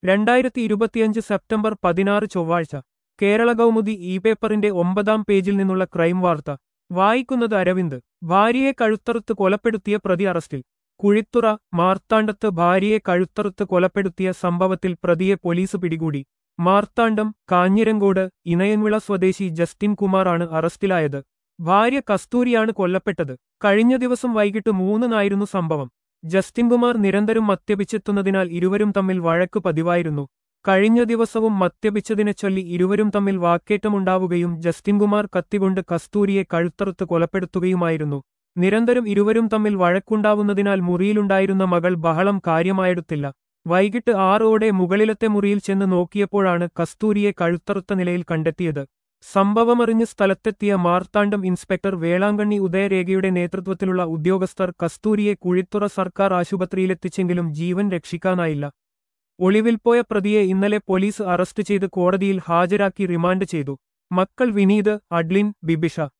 രണ്ടായിരത്തി ഇരുപത്തിയഞ്ച് സെപ്റ്റംബർ പതിനാറ് ചൊവ്വാഴ്ച കേരള കൗമുദി ഇ പേപ്പറിന്റെ ഒമ്പതാം പേജിൽ നിന്നുള്ള ക്രൈം വാർത്ത വായിക്കുന്നത് അരവിന്ദ് ഭാര്യയെ കഴുത്തറുത്ത് കൊലപ്പെടുത്തിയ പ്രതി അറസ്റ്റിൽ കുഴിത്തുറ മാർത്താണ്ഡത്ത് ഭാര്യയെ കഴുത്തറുത്ത് കൊലപ്പെടുത്തിയ സംഭവത്തിൽ പ്രതിയെ പോലീസ് പിടികൂടി മാർത്താണ്ഡം കാഞ്ഞിരങ്കോട് ഇണയൻവിള സ്വദേശി ജസ്റ്റിൻ കുമാറാണ് അറസ്റ്റിലായത് ഭാര്യ കസ്തൂരിയാണ് കൊല്ലപ്പെട്ടത് കഴിഞ്ഞ ദിവസം വൈകിട്ട് മൂന്നിനായിരുന്നു സംഭവം ജസ്റ്റിൻ കുമാർ നിരന്തരം മദ്യപിച്ചെത്തുന്നതിനാൽ ഇരുവരും തമ്മിൽ വഴക്ക് പതിവായിരുന്നു കഴിഞ്ഞ ദിവസവും മദ്യപിച്ചതിനെ ചൊല്ലി ഇരുവരും തമ്മിൽ വാക്കേറ്റമുണ്ടാവുകയും ജസ്റ്റിൻ കുമാർ കത്തികൊണ്ട് കസ്തൂരിയെ കഴുത്തറുത്ത് കൊലപ്പെടുത്തുകയുമായിരുന്നു നിരന്തരം ഇരുവരും തമ്മിൽ വഴക്കുണ്ടാവുന്നതിനാൽ മുറിയിലുണ്ടായിരുന്ന മകൾ ബഹളം കാര്യമായെടുത്തില്ല വൈകിട്ട് ആറോടെ മുകളിലത്തെ മുറിയിൽ ചെന്ന് നോക്കിയപ്പോഴാണ് കസ്തൂരിയെ കഴുത്തറുത്ത നിലയിൽ കണ്ടെത്തിയത് സംഭവമറിഞ്ഞ് സ്ഥലത്തെത്തിയ മാർത്താണ്ഡം ഇൻസ്പെക്ടർ വേളാങ്കണ്ണി ഉദയരേഖയുടെ നേതൃത്വത്തിലുള്ള ഉദ്യോഗസ്ഥർ കസ്തൂരിയെ കുഴിത്തുറ സർക്കാർ ആശുപത്രിയിലെത്തിച്ചെങ്കിലും ജീവൻ രക്ഷിക്കാനായില്ല ഒളിവിൽ പോയ പ്രതിയെ ഇന്നലെ പോലീസ് അറസ്റ്റ് ചെയ്ത് കോടതിയിൽ ഹാജരാക്കി റിമാൻഡ് ചെയ്തു മക്കൾ വിനീത് അഡ്ലിൻ ബിബിഷ